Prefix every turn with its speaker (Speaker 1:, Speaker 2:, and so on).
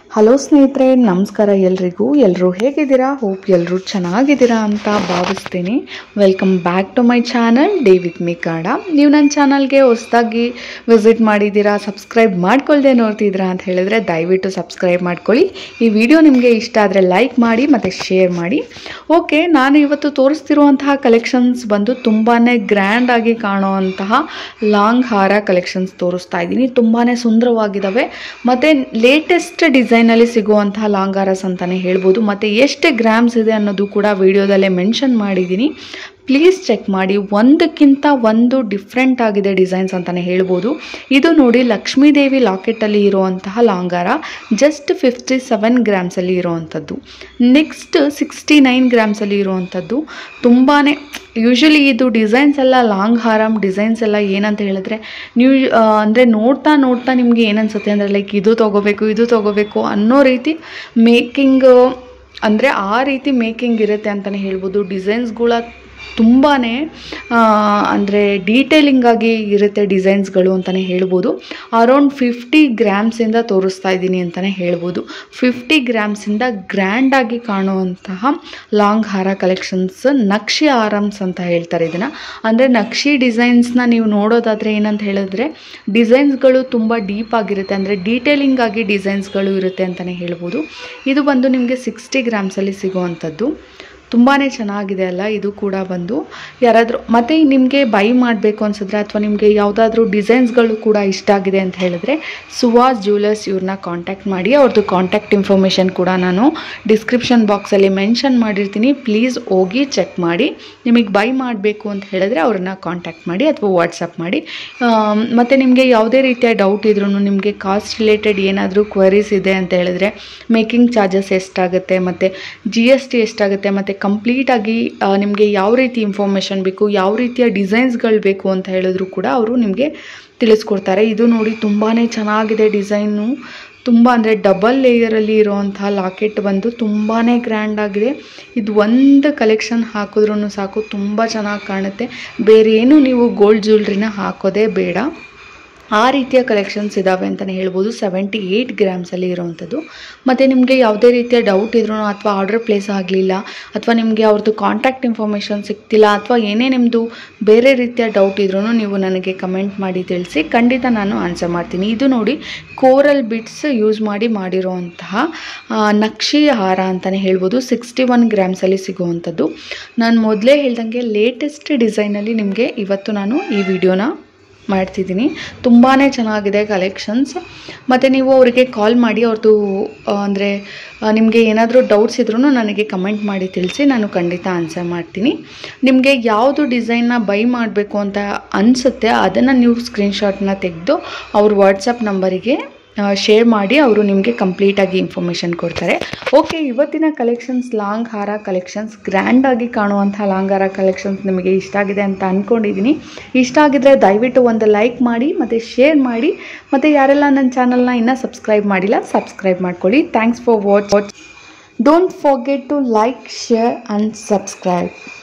Speaker 1: hello ಸ್ನೇಹಿತರೆ ನಮಸ್ಕಾರ ಎಲ್ರಿಗೂ ಎಲ್ಲರೂ ಹೇಗಿದ್ದೀರಾ ಹೋಪ್ ಎಲ್ಲರೂ ಚೆನ್ನಾಗಿದ್ದೀರಾ ಅಂತ ಭಾವಿಸ್ತೀನಿ welcome back to my channel day with me ಕಾಡ ನೀವು ನನ್ನ ಚಾನಲ್ಗೆ ಹೊಸದಾಗಿ ವಿಸಿಟ್ ಮಾಡಿದ್ದೀರಾ ಸಬ್ಸ್ಕ್ರೈಬ್ ಮಾಡ್ಕೊಳ್ದೆ ನೋಡ್ತಿದ್ದೀರಾ ಅಂತ ಹೇಳಿದ್ರೆ ದಯವಿಟ್ಟು ಸಬ್ಸ್ಕ್ರೈಬ್ ಮಾಡ್ಕೊಳ್ಳಿ ಈ ವಿಡಿಯೋ ನಿಮಗೆ ಇಷ್ಟ ಆದರೆ ಲೈಕ್ ಮಾಡಿ ಮತ್ತು ಶೇರ್ ಮಾಡಿ ಓಕೆ ನಾನು ಇವತ್ತು ತೋರಿಸ್ತಿರುವಂತಹ ಕಲೆಕ್ಷನ್ಸ್ ಬಂದು ತುಂಬಾ ಗ್ರ್ಯಾಂಡಾಗಿ ಕಾಣುವಂತಹ ಲಾಂಗ್ ಹಾರ ಕಲೆಕ್ಷನ್ಸ್ ತೋರಿಸ್ತಾ ಇದ್ದೀನಿ ತುಂಬಾ ಸುಂದರವಾಗಿದ್ದಾವೆ ಮತ್ತು ಲೇಟೆಸ್ಟ್ ಡಿಸೈನಲ್ಲಿ ಸಿಗುವಂತಹ ಲಾಂಗ್ ಹಾರಸ್ ಅಂತಲೇ ಹೇಳ್ಬೋದು ಮತ್ತು ಎಷ್ಟು ಗ್ರಾಮ್ಸ್ ಇದೆ ಅನ್ನೋದು ಕೂಡ ವಿಡಿಯೋದಲ್ಲೇ ಮೆನ್ಷನ್ ಮಾಡಿದ್ದೀನಿ ಪ್ಲೀಸ್ ಚೆಕ್ ಮಾಡಿ ಒಂದಕ್ಕಿಂತ ಒಂದು ಡಿಫ್ರೆಂಟ್ ಆಗಿದೆ ಡಿಸೈನ್ಸ್ ಅಂತಲೇ ಹೇಳ್ಬೋದು ಇದು ನೋಡಿ ಲಕ್ಷ್ಮೀದೇವಿ ಲಾಕೆಟಲ್ಲಿ ಇರುವಂತಹ ಲಾಂಗಾರ ಜಸ್ಟ್ ಫಿಫ್ಟಿ ಸೆವೆನ್ ಗ್ರಾಮ್ಸಲ್ಲಿ ಇರುವಂಥದ್ದು ನೆಕ್ಸ್ಟ್ ಸಿಕ್ಸ್ಟಿ ನೈನ್ ಗ್ರಾಮ್ಸಲ್ಲಿ ಇರುವಂಥದ್ದು ತುಂಬಾ ಯೂಶಲಿ ಇದು ಡಿಸೈನ್ಸ್ ಎಲ್ಲ ಲಾಂಗ್ ಹಾರಮ್ ಡಿಸೈನ್ಸ್ ಎಲ್ಲ ಏನಂತ ಹೇಳಿದ್ರೆ ನೀವು ಅಂದರೆ ನೋಡ್ತಾ ನೋಡ್ತಾ ನಿಮಗೆ ಏನನ್ಸುತ್ತೆ ಅಂದರೆ ಲೈಕ್ ಇದು ತೊಗೋಬೇಕು ಇದು ತೊಗೋಬೇಕು ಅನ್ನೋ ರೀತಿ ಮೇಕಿಂಗ್ ಅಂದರೆ ಆ ರೀತಿ ಮೇಕಿಂಗ್ ಇರುತ್ತೆ ಅಂತಲೇ ಹೇಳ್ಬೋದು ಡಿಸೈನ್ಸ್ಗಳ ತುಂಬಾ ಅಂದರೆ ಡೀಟೇಲಿಂಗಾಗಿ ಇರುತ್ತೆ ಡಿಸೈನ್ಸ್ಗಳು ಅಂತಲೇ ಹೇಳ್ಬೋದು ಅರೌಂಡ್ ಫಿಫ್ಟಿ ಗ್ರಾಮ್ಸಿಂದ ತೋರಿಸ್ತಾ ಇದ್ದೀನಿ ಅಂತಲೇ ಹೇಳ್ಬೋದು ಫಿಫ್ಟಿ ಗ್ರಾಮ್ಸಿಂದ ಗ್ರ್ಯಾಂಡಾಗಿ ಕಾಣುವಂತಹ ಲಾಂಗ್ ಹಾರ ಕಲೆಕ್ಷನ್ಸ್ ನಕ್ಷಿ ಆರಮ್ಸ್ ಅಂತ ಹೇಳ್ತಾರೆ ಇದನ್ನು ಅಂದರೆ ನಕ್ಷಿ ಡಿಸೈನ್ಸ್ನ ನೀವು ನೋಡೋದಾದರೆ ಏನಂತ ಹೇಳಿದ್ರೆ ಡಿಸೈನ್ಸ್ಗಳು ತುಂಬ ಡೀಪ್ ಆಗಿರುತ್ತೆ ಅಂದರೆ ಡೀಟೇಲಿಂಗ್ ಆಗಿ ಡಿಸೈನ್ಸ್ಗಳು ಇರುತ್ತೆ ಅಂತಲೇ ಹೇಳ್ಬೋದು ಇದು ಬಂದು ನಿಮಗೆ ಸಿಕ್ಸ್ಟಿ ಗ್ರಾಮ್ಸಲ್ಲಿ ಸಿಗುವಂಥದ್ದು ತುಂಬಾ ಚೆನ್ನಾಗಿದೆ ಅಲ್ಲ ಇದು ಕೂಡ ಬಂದು ಯಾರಾದರೂ ಮತ್ತು ನಿಮಗೆ ಬೈ ಮಾಡಬೇಕು ಅನ್ಸಿದ್ರೆ ಅಥವಾ ನಿಮಗೆ ಯಾವುದಾದ್ರೂ ಡಿಸೈನ್ಸ್ಗಳು ಕೂಡ ಇಷ್ಟ ಆಗಿದೆ ಅಂತ ಹೇಳಿದ್ರೆ ಸುವಾಸ್ ಜ್ಯುವೆಲರ್ಸ್ ಇವ್ರನ್ನ ಕಾಂಟ್ಯಾಕ್ಟ್ ಮಾಡಿ ಅವ್ರದ್ದು ಕಾಂಟ್ಯಾಕ್ಟ್ ಇನ್ಫಾರ್ಮೇಷನ್ ಕೂಡ ನಾನು ಡಿಸ್ಕ್ರಿಪ್ಷನ್ ಬಾಕ್ಸಲ್ಲಿ ಮೆನ್ಷನ್ ಮಾಡಿರ್ತೀನಿ ಪ್ಲೀಸ್ ಹೋಗಿ ಚೆಕ್ ಮಾಡಿ ನಿಮಗೆ ಬೈ ಮಾಡಬೇಕು ಅಂತ ಹೇಳಿದ್ರೆ ಅವ್ರನ್ನ ಕಾಂಟ್ಯಾಕ್ಟ್ ಮಾಡಿ ಅಥವಾ ವಾಟ್ಸಪ್ ಮಾಡಿ ಮತ್ತು ನಿಮಗೆ ಯಾವುದೇ ರೀತಿಯ ಡೌಟ್ ಇದ್ರೂ ನಿಮಗೆ ಕಾಸ್ಟ್ ರಿಲೇಟೆಡ್ ಏನಾದರೂ ಕ್ವರೀಸ್ ಇದೆ ಅಂತ ಹೇಳಿದ್ರೆ ಮೇಕಿಂಗ್ ಚಾರ್ಜಸ್ ಎಷ್ಟಾಗುತ್ತೆ ಮತ್ತು ಜಿ ಎಸ್ ಟಿ ಎಷ್ಟಾಗುತ್ತೆ ಮತ್ತು ಕಂಪ್ಲೀಟಾಗಿ ನಿಮಗೆ ಯಾವ ರೀತಿ ಇನ್ಫಾರ್ಮೇಷನ್ ಬೇಕು ಯಾವ ರೀತಿಯ ಡಿಸೈನ್ಸ್ಗಳು ಬೇಕು ಅಂತ ಹೇಳಿದ್ರು ಕೂಡ ಅವರು ನಿಮಗೆ ತಿಳಿಸ್ಕೊಡ್ತಾರೆ ಇದು ನೋಡಿ ತುಂಬಾ ಚೆನ್ನಾಗಿದೆ ಡಿಸೈನು ತುಂಬ ಅಂದರೆ ಡಬಲ್ ಲೇಯರಲ್ಲಿ ಇರುವಂತಹ ಲಾಕೆಟ್ ಬಂದು ತುಂಬಾ ಗ್ರ್ಯಾಂಡ್ ಆಗಿದೆ ಇದು ಒಂದು ಕಲೆಕ್ಷನ್ ಹಾಕಿದ್ರೂ ಸಾಕು ತುಂಬ ಚೆನ್ನಾಗಿ ಕಾಣುತ್ತೆ ಬೇರೆ ಏನು ನೀವು ಗೋಲ್ಡ್ ಜ್ಯುವೆಲ್ರಿನ ಹಾಕೋದೇ ಬೇಡ ಆ ರೀತಿಯ ಕಲೆಕ್ಷನ್ಸ್ ಇದ್ದಾವೆ ಅಂತಲೇ ಹೇಳ್ಬೋದು ಸೆವೆಂಟಿ ಏಯ್ಟ್ ಗ್ರಾಮ್ಸಲ್ಲಿ ಇರೋವಂಥದ್ದು ಮತ್ತು ನಿಮಗೆ ಯಾವುದೇ ರೀತಿಯ ಡೌಟ್ ಇದ್ರೂ ಅಥವಾ ಆರ್ಡರ್ ಪ್ಲೇಸ್ ಆಗಲಿಲ್ಲ ಅಥವಾ ನಿಮಗೆ ಅವ್ರದ್ದು ಕಾಂಟ್ಯಾಕ್ಟ್ ಇನ್ಫಾರ್ಮೇಷನ್ ಸಿಗ್ತಿಲ್ಲ ಅಥವಾ ಏನೇ ನಿಮ್ಮದು ಬೇರೆ ರೀತಿಯ ಡೌಟ್ ಇದ್ರೂ ನೀವು ನನಗೆ ಕಮೆಂಟ್ ಮಾಡಿ ತಿಳಿಸಿ ಖಂಡಿತ ನಾನು ಆನ್ಸರ್ ಮಾಡ್ತೀನಿ ಇದು ನೋಡಿ ಕೋರಲ್ ಬಿಟ್ಸ್ ಯೂಸ್ ಮಾಡಿ ಮಾಡಿರೋವಂತಹ ನಕ್ಷಿ ಹಾರ ಅಂತಲೇ ಹೇಳ್ಬೋದು ಸಿಕ್ಸ್ಟಿ ಒನ್ ಗ್ರಾಮ್ಸಲ್ಲಿ ಸಿಗುವಂಥದ್ದು ನಾನು ಮೊದಲೇ ಹೇಳ್ದಂಗೆ ಲೇಟೆಸ್ಟ್ ಡಿಸೈನಲ್ಲಿ ನಿಮಗೆ ಇವತ್ತು ನಾನು ಈ ವಿಡಿಯೋನ ಮಾಡ್ತಿದ್ದೀನಿ ತುಂಬಾ ಚೆನ್ನಾಗಿದೆ ಕಲೆಕ್ಷನ್ಸ್ ಮತ್ತು ನೀವು ಅವರಿಗೆ ಕಾಲ್ ಮಾಡಿ ಅವ್ರದ್ದು ಅಂದರೆ ನಿಮಗೆ ಏನಾದರೂ ಡೌಟ್ಸ್ ಇದ್ರೂ ನನಗೆ ಕಮೆಂಟ್ ಮಾಡಿ ತಿಳಿಸಿ ನಾನು ಖಂಡಿತ ಆನ್ಸರ್ ಮಾಡ್ತೀನಿ ನಿಮಗೆ ಯಾವುದು ಡಿಸೈನ್ನ ಬೈ ಮಾಡಬೇಕು ಅಂತ ಅನಿಸುತ್ತೆ ಅದನ್ನು ನೀವು ಸ್ಕ್ರೀನ್ಶಾಟ್ನ ತೆಗೆದು ಅವ್ರ ವಾಟ್ಸಪ್ ನಂಬರಿಗೆ ಶೇರ್ ಮಾಡಿ ಅವರು ನಿಮಗೆ ಕಂಪ್ಲೀಟಾಗಿ ಇನ್ಫಾರ್ಮೇಷನ್ ಕೊಡ್ತಾರೆ ಓಕೆ ಇವತ್ತಿನ ಕಲೆಕ್ಷನ್ಸ್ ಲಾಂಗ್ ಹಾರ ಕಲೆಕ್ಷನ್ಸ್ ಗ್ರ್ಯಾಂಡಾಗಿ ಕಾಣುವಂಥ ಲಾಂಗ್ ಹಾರ ಕಲೆಕ್ಷನ್ಸ್ ನಿಮಗೆ ಇಷ್ಟ ಆಗಿದೆ ಅಂತ ಅಂದ್ಕೊಂಡಿದ್ದೀನಿ ಇಷ್ಟ ಆಗಿದ್ರೆ ದಯವಿಟ್ಟು ಒಂದು ಲೈಕ್ ಮಾಡಿ ಮತ್ತು ಶೇರ್ ಮಾಡಿ ಮತ್ತು ಯಾರೆಲ್ಲ ನನ್ನ ಚಾನಲ್ನ ಇನ್ನೂ ಸಬ್ಸ್ಕ್ರೈಬ್ ಮಾಡಿಲ್ಲ ಸಬ್ಸ್ಕ್ರೈಬ್ ಮಾಡ್ಕೊಳ್ಳಿ thanks for watch watch don't forget to like share and subscribe